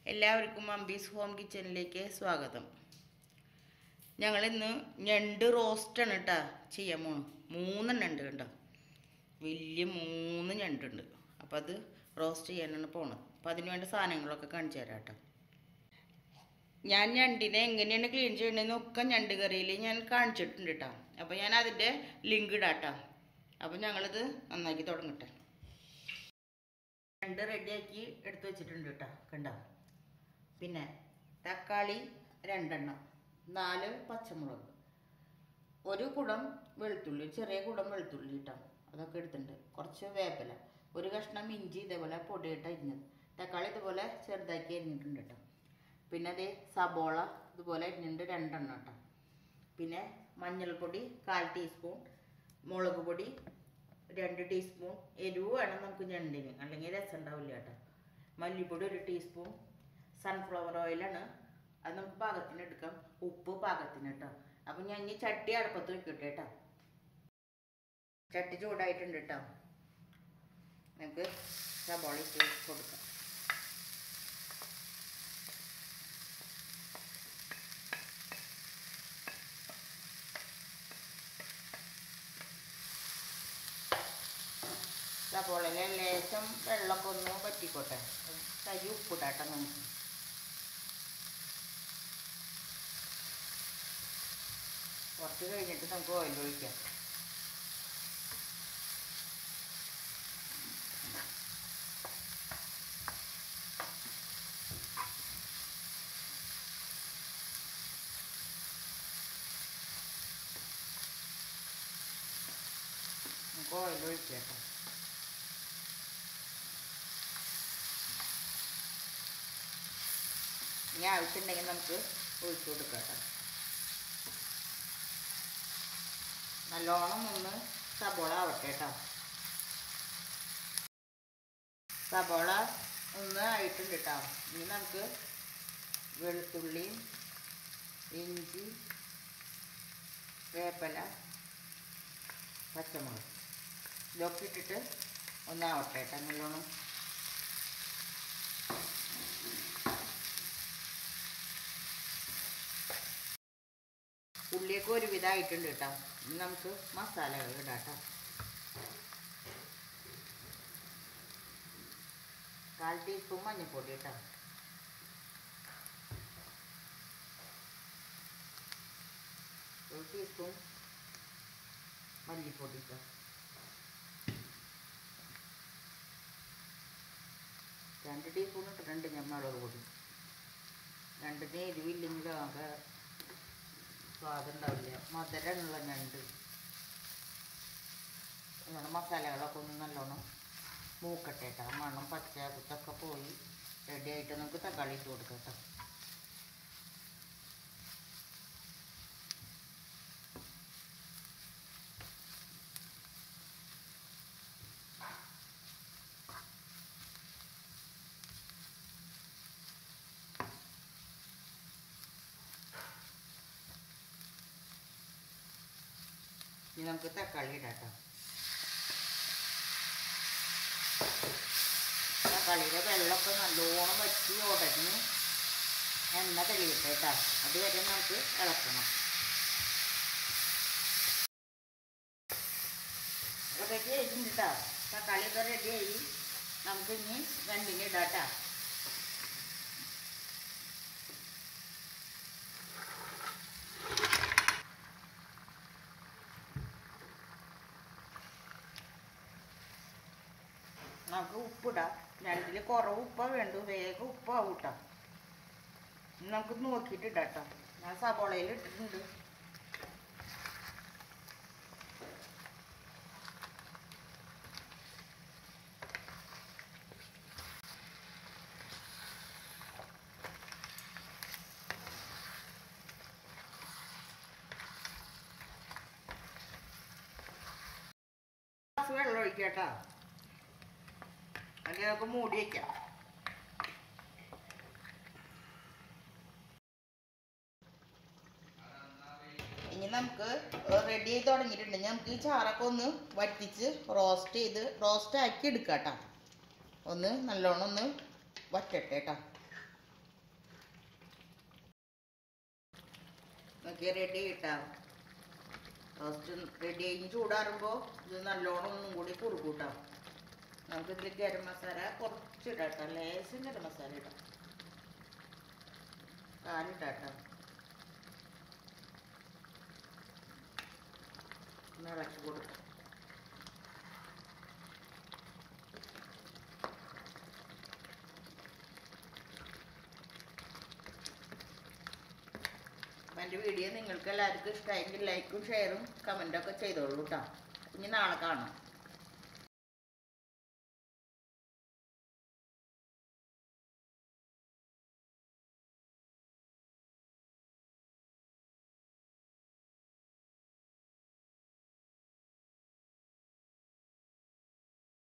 എല്ലാവർക്കും അമ്പീസ് ഹോം കിച്ചണിലേക്ക് സ്വാഗതം ഞങ്ങളിന്ന് ഞണ്ട് റോസ്റ്റാണ് കേട്ടോ ചെയ്യാൻ പോണു മൂന്നെണ്ണം ഉണ്ട് കേട്ടോ വലിയ മൂന്ന് ഞണ്ടുണ്ട് അപ്പോൾ അത് റോസ്റ്റ് ചെയ്യാനാണ് പോണത് അപ്പോൾ അതിന് വേണ്ട സാധനങ്ങളൊക്കെ കാണിച്ചു തരാം കേട്ടോ ഞാൻ ഞണ്ടിനെ എങ്ങനെയാണ് ക്ലീൻ ചെയ്യണമെന്ന് ഒക്കെ ഞണ്ട് കറിയിൽ ഞാൻ കാണിച്ചിട്ടുണ്ട് കേട്ടോ അപ്പോൾ ഞാൻ അതിൻ്റെ ലിങ്ക് ഇടാം കേട്ടോ അപ്പോൾ ഞങ്ങളിത് നന്നാക്കി തുടങ്ങട്ടെ രണ്ട് റെഡിയാക്കി എടുത്ത് വെച്ചിട്ടുണ്ട് കേട്ടോ കണ്ടോ പിന്നെ തക്കാളി രണ്ടെണ്ണം നാല് പച്ചമുളക് ഒരു കുടം വെളുത്തുള്ളി ഒരു ചെറിയ കുടം വെളുത്തുള്ളി കേട്ടോ അതൊക്കെ എടുത്തിട്ടുണ്ട് കുറച്ച് വേപ്പില ഒരു കഷ്ണം ഇഞ്ചി ഇതേപോലെ പൊടിയിട്ട് അരിഞ്ഞത് തക്കാളി ഇതുപോലെ ചെറുതാക്കി അരിഞ്ഞിട്ടുണ്ട് കേട്ടോ പിന്നെ അതേ സബോള ഇതുപോലെ അരിഞ്ഞിട്ടുണ്ട് രണ്ടെണ്ണം കേട്ടോ പിന്നെ മഞ്ഞൾപ്പൊടി കാൽ ടീസ്പൂൺ മുളക് പൊടി രണ്ട് ടീസ്പൂൺ എരിവ് വേണം നമുക്ക് ഞണ്ടിന് അല്ലെങ്കിൽ രസം ഉണ്ടാവില്ല കേട്ടോ മല്ലിപ്പൊടി ഒരു ടീസ്പൂൺ സൺഫ്ലവർ ഓയിലാണ് അത് നമുക്ക് പാകത്തിന് എടുക്കാം ഉപ്പ് പാകത്തിന് കേട്ടോ അപ്പം ഞാൻ ഇനി ചട്ടി അടുപ്പത്ത് വെക്കട്ടെ കേട്ടോ ചട്ടി ചൂടായിട്ടുണ്ട് കേട്ടോ നമുക്ക് സബോള ഇട്ട് കൊടുക്കാം സബോളയിലെ ലേശം വെള്ളമൊക്കെ ഒന്ന് പറ്റിക്കോട്ടെ തരി ഉപ്പിടാട്ടെ നമുക്ക് കുറച്ച് കഴിഞ്ഞിട്ട് നമുക്ക് ഓയിൽ ഒഴിക്കാം നമുക്ക് ഓയിൽ ഒഴിക്കാം കേട്ടോ ഇനി ആവശ്യമുണ്ടെങ്കിൽ നമുക്ക് ഒഴിച്ചു കൊടുക്കാം കേട്ടോ നല്ലോണം ഒന്ന് സബോള ആവട്ടെ കേട്ടോ സബോള ഒന്ന് ആയിട്ടുണ്ട് കേട്ടോ ഇനി നമുക്ക് വെളുത്തുള്ളി ഇഞ്ചി വേപ്പില പച്ചമുളക് ഇതൊക്കെ ഇട്ടിട്ട് ഒന്നാവട്ടെ കേട്ടോ നല്ലോണം ഉള്ളിയൊക്കെ ഒരുവിധമായിട്ടുണ്ട് കേട്ടോ ഇനി നമുക്ക് മസാലകൾ ഇടാം കേട്ടോ കാൽ ടീസ്പൂൺ മഞ്ഞൾപ്പൊടി കേട്ടോ ഒരു ടീസ്പൂൺ മല്ലിപ്പൊടി കേട്ടോ രണ്ട് ടീസ്പൂൺ ഇട്ടിട്ടുണ്ട് ഞാൻ മുളക് പൊടി രണ്ടിന് എരിവില്ലെങ്കിലും ആകെ സ്വാദുണ്ടാവില്ല മധുരമുള്ള ഞണ്ട് നല്ലോണം മസാലകളൊക്കെ ഒന്ന് നല്ലോണം മൂക്കട്ടെ കേട്ടോ മണം പച്ച കുത്തൊക്കെ പോയി റെഡി ആയിട്ട് നമുക്ക് തക്കാളി ഇട്ട് കൊടുക്കാം കേട്ടോ ഇനി നമുക്ക് തക്കാളി ഇടാം കേട്ടോ തക്കാളിയുടെ വെള്ളമൊക്കെ നല്ലോണം വറ്റി ഉടഞ്ഞ് എണ്ണ തെളിയട്ടെ കേട്ടോ അതുവരെ നമുക്ക് ഇളക്കണം റെഡി ആയിട്ടുണ്ട് കേട്ടോ തക്കാളിയൊക്കെ റെഡിയായി നമുക്ക് ഇനി രണ്ടിന് ഇടാം കേട്ടോ നമുക്ക് ഉപ്പിടാം രണ്ടിൽ കുറവ് ഉപ്പ വേണ്ടു വേഗം ഉപ്പാവും കേട്ടോ ഇനി നമുക്ക് നോക്കിയിട്ട് ഇടാം കേട്ടോ ഞാൻ സബോളയിൽ ഇട്ടിട്ടുണ്ട് വെള്ളം ഒഴിക്കാം കേട്ടോ അല്ലെങ്കിൽ നമുക്ക് മൂടി വയ്ക്കാം ഇനി നമുക്ക് റെഡി ആയി തുടങ്ങിയിട്ടുണ്ട് നമുക്ക് ഈ ചാറൊക്കെ ഒന്ന് വറ്റിച്ച് റോസ്റ്റ് ചെയ്ത് റോസ്റ്റ് ആക്കി എടുക്കാം കേട്ടോ ഒന്ന് നല്ലോണം ഒന്ന് വറ്റട്ടെ കേട്ടോ ഒക്കെ റെഡി ഇട്ടാം റോസ്റ്റ് റെഡി ആയി ചൂടാറുമ്പോൾ ഇത് നല്ലോണം ഒന്നും കൂടി കുറുകൂട്ടാം നമുക്ക് ഇതിൽ ഗരം മസാല കുറച്ച് ഇടാം ലേശം ഗരം മസാല ഇടാം കാലിട്ടാട്ടോ ഒന്ന് ഇളക്കി കൊടുക്കാം അപ്പം എൻ്റെ വീഡിയോ നിങ്ങൾക്ക് എല്ലാവർക്കും ഇഷ്ടമായെങ്കിൽ ലൈക്കും ഷെയറും കമൻറ്റൊക്കെ ചെയ്തോളൂ കേട്ടോ ഇനി നാളെ കാണാം